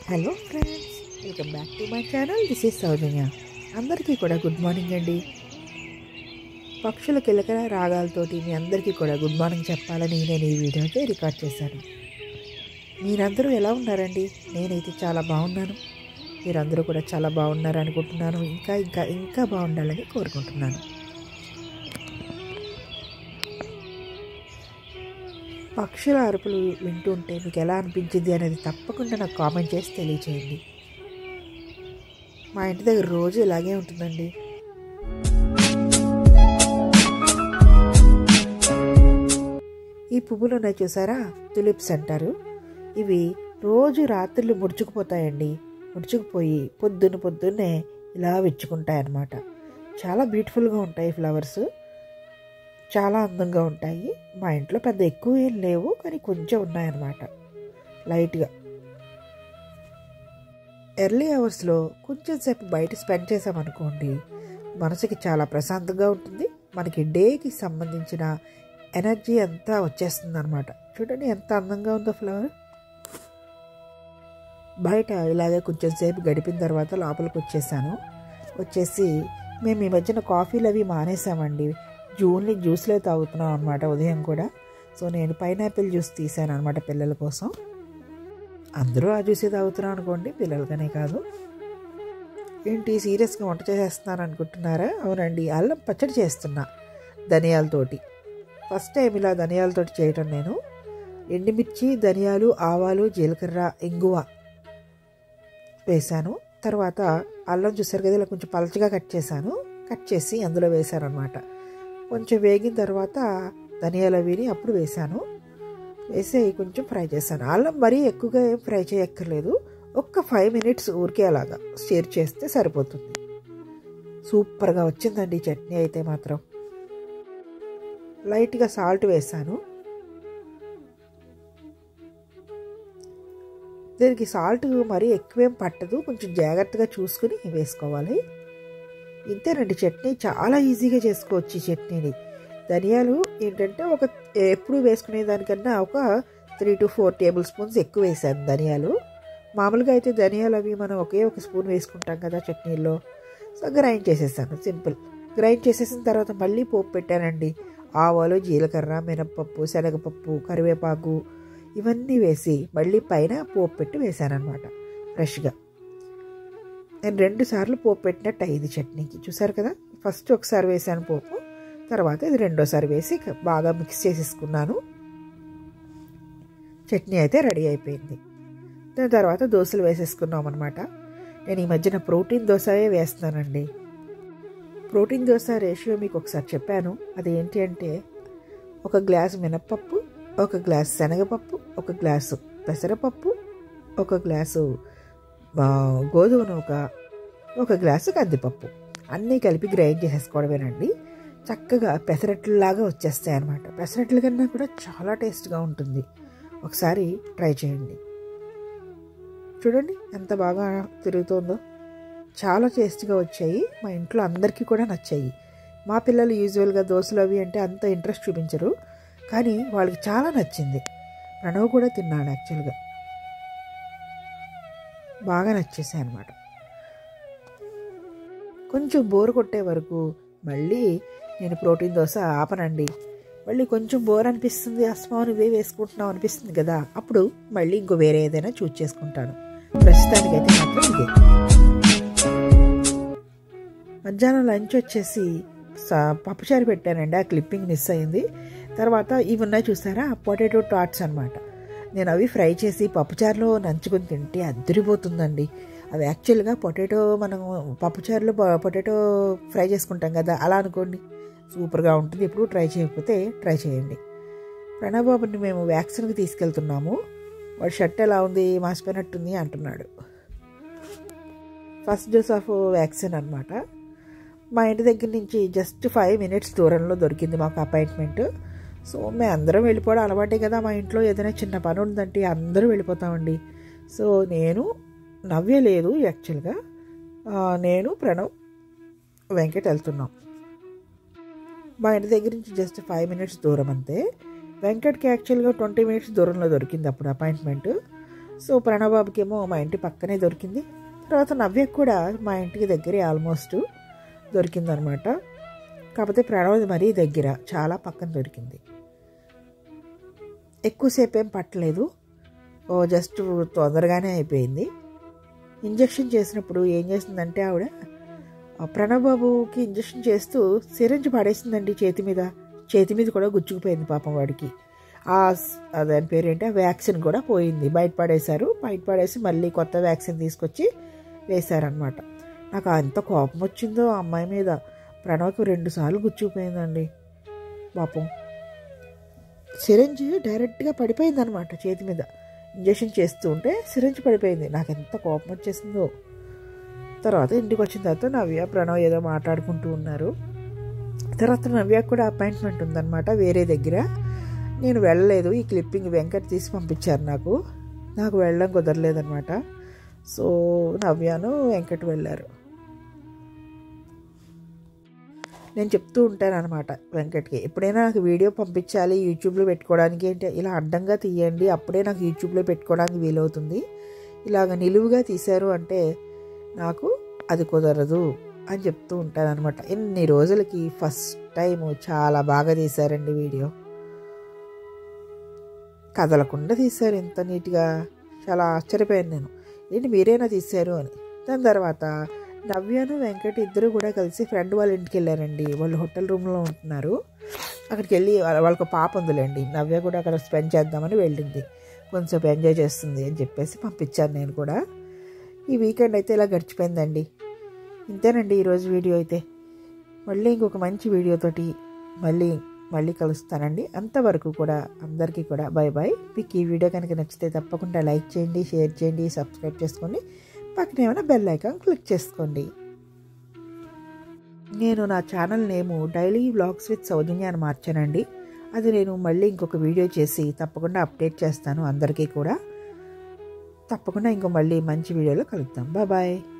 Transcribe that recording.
hello friends welcome back to my channel this is Soujanya అందరికీ కూడా good morning అండి పక్షుల కిలకల రాగాలతోటి మీ అందరికీ కూడా గుడ్ మార్నింగ్ చెప్పాలని నేను ఈ వీడియోకి రికార్డ్ చేశాను మీరందరూ ఎలా ఉన్నారండి నేనైతే చాలా బాగున్నాను మీరందరూ కూడా చాలా బాగున్నారు అనుకుంటున్నాను ఇంకా ఇంకా ఇంకా బాగుండాలని కోరుకుంటున్నాను పక్షుల అరుపులు వింటుంటే మీకు ఎలా అనిపించింది అనేది తప్పకుండా నాకు కామెంట్ చేసి తెలియచేయండి మా ఇంటి దగ్గర రోజు ఇలాగే ఉంటుందండి ఈ పువ్వులు ఉన్నాయి చూసారా తులిప్స్ అంటారు ఇవి రోజు రాత్రులు ముడుచుకుపోతాయండి ముడుచుకుపోయి పొద్దున్న పొద్దున్నే ఇలా విచ్చుకుంటాయి అన్నమాట చాలా బ్యూటిఫుల్గా ఉంటాయి ఫ్లవర్స్ చాలా అందంగా ఉంటాయి మా ఇంట్లో పెద్ద ఎక్కువ ఏం లేవు కానీ కొంచెం ఉన్నాయన్నమాట లైట్గా ఎర్లీ అవర్స్లో కొంచెం సేపు బయట స్పెండ్ చేసామనుకోండి మనసుకి చాలా ప్రశాంతంగా ఉంటుంది మనకి డేకి సంబంధించిన ఎనర్జీ అంతా వచ్చేస్తుంది అనమాట చూడండి ఎంత అందంగా ఉందో ఫ్లవర్ బయట ఇలాగే కొంచెం సేపు గడిపిన తర్వాత లోపలికి వచ్చేసాను వచ్చేసి మేము ఈ మధ్యన కాఫీలు అవి మానేసామండి జూన్లీ జ్యూస్లే తాగుతున్నాం అనమాట ఉదయం కూడా సో నేను పైనాపిల్ జ్యూస్ తీసాను అనమాట పిల్లల కోసం అందరూ ఆ జ్యూసే తాగుతున్నాం అనుకోండి పిల్లలకనే కాదు ఏంటి సీరియస్గా వంట చేసేస్తున్నాను అనుకుంటున్నారా అవునండి అల్లం పచ్చడి చేస్తున్నా ధనియాలతోటి ఫస్ట్ టైం ఇలా ధనియాలతోటి చేయటం నేను ఎండుమిర్చి ధనియాలు ఆవాలు జీలకర్ర ఇంగువ వేశాను తర్వాత అల్లం చూసారు కదా ఇలా కొంచెం పలచగా కట్ చేశాను కట్ చేసి అందులో వేశాను అనమాట కొంచెం వేగిన తర్వాత ధనియాలు అవిని అప్పుడు వేశాను వేసి కొంచెం ఫ్రై చేశాను అల్లం మరీ ఎక్కువగా ఏం ఫ్రై చేయక్కర్లేదు ఒక్క ఫైవ్ మినిట్స్ ఊరికే అలాగా స్టీర్ చేస్తే సరిపోతుంది సూపర్గా వచ్చిందండి చట్నీ అయితే మాత్రం లైట్గా సాల్ట్ వేసాను దీనికి సాల్ట్ మరీ ఎక్కువేం పట్టదు కొంచెం జాగ్రత్తగా చూసుకుని వేసుకోవాలి ఇంతేనండి చట్నీ చాలా ఈజీగా చేసుకోవచ్చు ఈ చట్నీని ధనియాలు ఏంటంటే ఒక ఎప్పుడు వేసుకునే దానికన్నా ఒక three to four tablespoons ఎక్కువ వేసాను ధనియాలు మామూలుగా అయితే ధనియాలు అవి మనం ఒకే ఒక స్పూన్ వేసుకుంటాం కదా చట్నీల్లో సో గ్రైండ్ చేసేసాను సింపుల్ గ్రైండ్ చేసేసిన తర్వాత మళ్ళీ పోపు పెట్టానండి ఆవాలు జీలకర్ర మినప్పప్పు శనగపప్పు కరివేపాకు ఇవన్నీ వేసి మళ్ళీ పైన పోపు పెట్టి వేసాను అనమాట ఫ్రెష్గా నేను రెండు సార్లు పోపు పెట్టినట్టు అయ్యింది చట్నీకి చూసారు కదా ఫస్ట్ ఒకసారి వేసాను పోపు తర్వాత ఇది రెండోసారి వేసి బాగా మిక్స్ చేసేసుకున్నాను చట్నీ అయితే రెడీ అయిపోయింది దాని తర్వాత దోశలు వేసేసుకున్నాం అనమాట నేను ఈ మధ్యన ప్రోటీన్ దోశయే వేస్తున్నానండి ప్రోటీన్ దోశ రేషియో మీకు ఒకసారి చెప్పాను అది ఏంటి అంటే ఒక గ్లాసు మినప్పప్పు ఒక గ్లాసు శనగపప్పు ఒక గ్లాసు పెసరపప్పు ఒక గ్లాసు గోధుమ నూక ఒక గ్లాసు కందిపప్పు అన్నీ కలిపి గ్రైండ్ చేసేసుకోవడమేనండి చక్కగా పెసరట్లలాగా వచ్చేస్తాయి అనమాట పెసరట్ల కన్నా కూడా చాలా టేస్ట్గా ఉంటుంది ఒకసారి ట్రై చేయండి చూడండి ఎంత బాగా తిరుగుతుందో చాలా టేస్ట్గా వచ్చాయి మా ఇంట్లో అందరికీ కూడా నచ్చాయి మా పిల్లలు యూజువల్గా దోశలు అవి అంటే అంత ఇంట్రెస్ట్ చూపించరు కానీ వాళ్ళకి చాలా నచ్చింది ప్రణవ్ కూడా తిన్నాడు యాక్చువల్గా బాగా నచ్చేసాయి అనమాట కొంచెం బోర్ కొట్టే వరకు మళ్ళీ నేను ప్రోటీన్ దోశ ఆపనండి మళ్ళీ కొంచెం బోర్ అనిపిస్తుంది అస్మాన్ ఇవే వేసుకుంటున్నాం అనిపిస్తుంది కదా అప్పుడు మళ్ళీ ఇంకో వేరే ఏదైనా చూస్ చేసుకుంటాను ప్రస్తుతానికైతే మాత్రం ఇదే మధ్యాహ్నం లంచ్ వచ్చేసి పప్పుచారు పెట్టానండి ఆ క్లిప్పింగ్ మిస్ అయింది తర్వాత ఇవి ఉన్నాయి చూసారా పొటాటో టాట్స్ అనమాట నేను అవి ఫ్రై చేసి పప్పుచారులో నంచుకొని తింటే అద్దరిపోతుందండి అవి యాక్చువల్గా పొటాటో మనం పప్పుచారులో పొటాటో ఫ్రై చేసుకుంటాం కదా అలా అనుకోండి సూపర్గా ఉంటుంది ఎప్పుడు ట్రై చేయకపోతే ట్రై చేయండి ప్రణబాబుని మేము వ్యాక్సిన్కి తీసుకెళ్తున్నాము వాడు షర్ట్ ఎలా ఉంది మాసిపోయినట్టుంది అంటున్నాడు ఫస్ట్ డోస్ ఆఫ్ వ్యాక్సిన్ అనమాట మా ఇంటి దగ్గర నుంచి జస్ట్ ఫైవ్ మినిట్స్ దూరంలో దొరికింది మాకు అపాయింట్మెంట్ సో మేము అందరం వెళ్ళిపోవడం అలవాటే కదా మా ఇంట్లో ఏదైనా చిన్న పని ఉందంటే అందరూ వెళ్ళిపోతామండి సో నేను నవ్వే లేదు యాక్చువల్గా నేను ప్రణవ్ వెంకట్ వెళ్తున్నాం మా ఇంటి దగ్గర నుంచి జస్ట్ ఫైవ్ మినిట్స్ దూరం అంతే వెంకట్కి యాక్చువల్గా ట్వంటీ మినిట్స్ దూరంలో దొరికింది అప్పుడు అపాయింట్మెంట్ సో ప్రణబాబుకేమో మా ఇంటి పక్కనే దొరికింది తర్వాత నవ్యకు కూడా మా ఇంటికి దగ్గరే ఆల్మోస్ట్ దొరికిందనమాట కాకపోతే ప్రణవ్ది మరీ దగ్గర చాలా పక్కన దొరికింది ఎక్కువసేపు ఏం పట్టలేదు ఓ జస్ట్ తొందరగానే అయిపోయింది ఇంజెక్షన్ చేసినప్పుడు ఏం చేసిందంటే ఆవిడ ఆ ప్రణబాబుకి ఇంజెక్షన్ చేస్తూ సిరంజ్ పడేసిందండి చేతి మీద చేతి మీద కూడా గుచ్చుకుపోయింది పాపం వాడికి ఆ స్- ఆ దాని పేరు ఏంటి ఆ వ్యాక్సిన్ కూడా పోయింది బయట పడేశారు బయట పడేసి మళ్ళీ కొత్త వ్యాక్సిన్ తీసుకొచ్చి వేశారనమాట నాకు ఎంత కోపం వచ్చిందో ఆ అమ్మాయి మీద ప్రణవ్కి రెండు సార్లు గుచ్చుకుపోయిందండి పాపం సిరంజ్ డైరెక్ట్గా పడిపోయింది అనమాట చేతి మీద ఇంజెక్షన్ చేస్తూ ఉంటే సిరంజ్ పడిపోయింది నాకు ఎంత కోపం వచ్చేసిందో తర్వాత ఇంటికి వచ్చిన తర్వాత నవ్య ప్రణవ్ ఏదో మాట్లాడుకుంటూ ఉన్నారు తర్వాత నవ్యకు కూడా అపాయింట్మెంట్ ఉందన్నమాట వేరే దగ్గర నేను వెళ్ళలేదు ఈ క్లిప్పింగ్ వెంకట్ తీసి పంపించారు నాకు నాకు వెళ్ళడం కుదరలేదనమాట సో నవ్యాను వెంకట్ వెళ్ళారు నేను చెప్తూ ఉంటాను అనమాట వెంకట్కి ఎప్పుడైనా నాకు వీడియో పంపించాలి యూట్యూబ్లో పెట్టుకోవడానికి అంటే ఇలా అడ్డంగా తీయండి అప్పుడే నాకు యూట్యూబ్లో పెట్టుకోవడానికి వీలవుతుంది ఇలాగ నిలువుగా తీశారు అంటే నాకు అది కుదరదు అని చెప్తూ ఉంటాను అనమాట ఎన్ని రోజులకి ఫస్ట్ టైం చాలా బాగా తీశారండి వీడియో కదలకుండా తీశారు ఇంత నీట్గా చాలా ఆశ్చర్యపోయాను నేను ఏంటి మీరేనా తీశారు అని దాని తర్వాత నవ్యను వెంకట్ ఇద్దరు కూడా కలిసి ఫ్రెండ్ వాళ్ళ ఇంటికి వెళ్ళారండి వాళ్ళు హోటల్ రూమ్లో ఉంటున్నారు అక్కడికి వెళ్ళి వాళ్ళ- వాళ్ళకి పాప ఉందిలేండి నవ్య కూడా అక్కడ స్పెండ్ చేద్దామని వెళ్ళింది కొంచెం ఎంజాయ్ చేస్తుంది అని చెప్పేసి పంపించాను నేను కూడా ఈ వీకెండ్ అయితే ఇలా గడిచిపోయిందండి ఇంతేనండి ఈరోజు వీడియో అయితే మళ్ళీ ఇంకొక మంచి వీడియోతోటి మళ్ళీ మళ్ళీ కలుస్తానండి అంతవరకు కూడా అందరికీ కూడా బాయ్ బాయ్ మీకు ఈ వీడియో కనుక నచ్చితే తప్పకుండా లైక్ చేయండి షేర్ చేయండి సబ్స్క్రైబ్ చేసుకోండి పక్కన ఏమైనా బెల్ ఐకాన్ క్లిక్ చేసుకోండి నేను నా channel name daily vlogs with Soujanya అని మార్చానండి అది నేను మళ్ళీ ఇంకొక వీడియో చేసి తప్పకుండా అప్డేట్ చేస్తాను అందరికీ కూడా తప్పకుండా ఇంకో మళ్ళీ మంచి వీడియోలో కలుద్దాం బాయ్